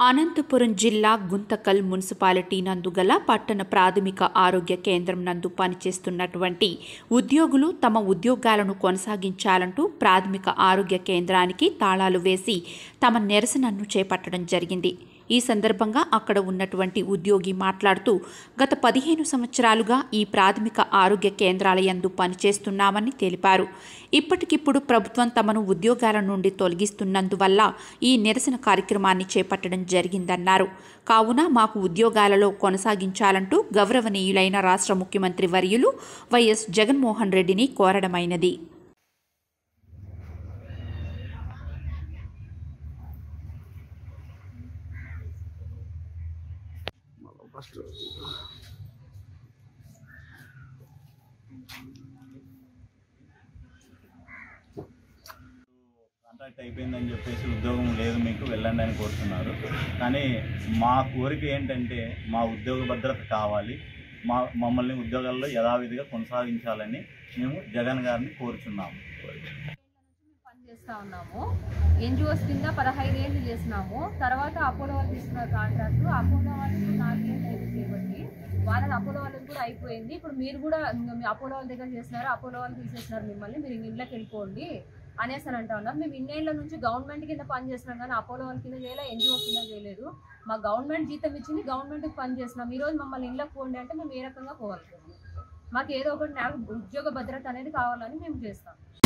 అనంతపురం జిల్లా గుంతకల్ మున్సిపాలిటీ నందు గల పట్టణ ప్రాథమిక ఆరోగ్య కేంద్రం నందు పనిచేస్తున్నటువంటి ఉద్యోగులు తమ ఉద్యోగాలను కొనసాగించాలంటూ ప్రాథమిక ఆరోగ్య కేంద్రానికి తాళాలు వేసి తమ నిరసనను చేపట్టడం జరిగింది ఈ సందర్భంగా అక్కడ ఉన్నటువంటి ఉద్యోగి మాట్లాడుతూ గత పదిహేను సంవత్సరాలుగా ఈ ప్రాథమిక ఆరోగ్య కేంద్రాల యందు పనిచేస్తున్నామని తెలిపారు ఇప్పటికిప్పుడు ప్రభుత్వం తమను ఉద్యోగాల నుండి తొలగిస్తున్నందువల్ల ఈ నిరసన కార్యక్రమాన్ని చేపట్టడం జరిగిందన్నారు కావున మాకు ఉద్యోగాలలో కొనసాగించాలంటూ గౌరవనీయులైన రాష్ట్ర ముఖ్యమంత్రి వర్యులు వైఎస్ జగన్మోహన్ రెడ్డిని కోరడమైనది ఫస్ట్ కాంట్రాక్ట్ అయిపోయిందని చెప్పేసి ఉద్యోగం లేదు మీకు వెళ్ళండి అని కోరుతున్నారు కానీ మా కోరిక ఏంటంటే మా ఉద్యోగ భద్రత కావాలి మా మమ్మల్ని ఉద్యోగాల్లో యథావిధిగా కొనసాగించాలని మేము జగన్ గారిని కోరుచున్నాము పని చేస్తా ఉన్నాము ఎన్జిఓస్ కింద పదహైదు ఏళ్ళు చేసినాము తర్వాత అపోలో వాళ్ళు తీసుకున్న కాంట్రాక్ట్ అపోలో వాళ్ళు నాలుగేళ్ళు అయింది చేయబట్టి వాళ్ళది అపోలో వాళ్ళది కూడా అయిపోయింది ఇప్పుడు మీరు కూడా ఇంక మీ అపోలో వాళ్ళ దగ్గర చేసినారు అపోలో వాళ్ళు తీసేసినారు మిమ్మల్ని మీరు ఇంక ఇళ్ళకి వెళ్ళిపోండి అనేసి అని అంటా ఉన్నారు మేము ఇన్నేళ్ల నుంచి గవర్నమెంట్ కింద పని చేసినాం కానీ అపోలో వాళ్ళ కింద చేయలేదు ఎన్జిఓ కింద చేయలేదు మా గవర్నమెంట్ జీతం ఇచ్చింది గవర్నమెంట్కి పని చేసినాం ఈ రోజు మమ్మల్ని ఇళ్ళకి పోండి అంటే మేము ఏ రకంగా పోవాలి మాకు ఏదో ఒకటి నాకు ఉద్యోగ భద్రత అనేది కావాలని మేము చేస్తాం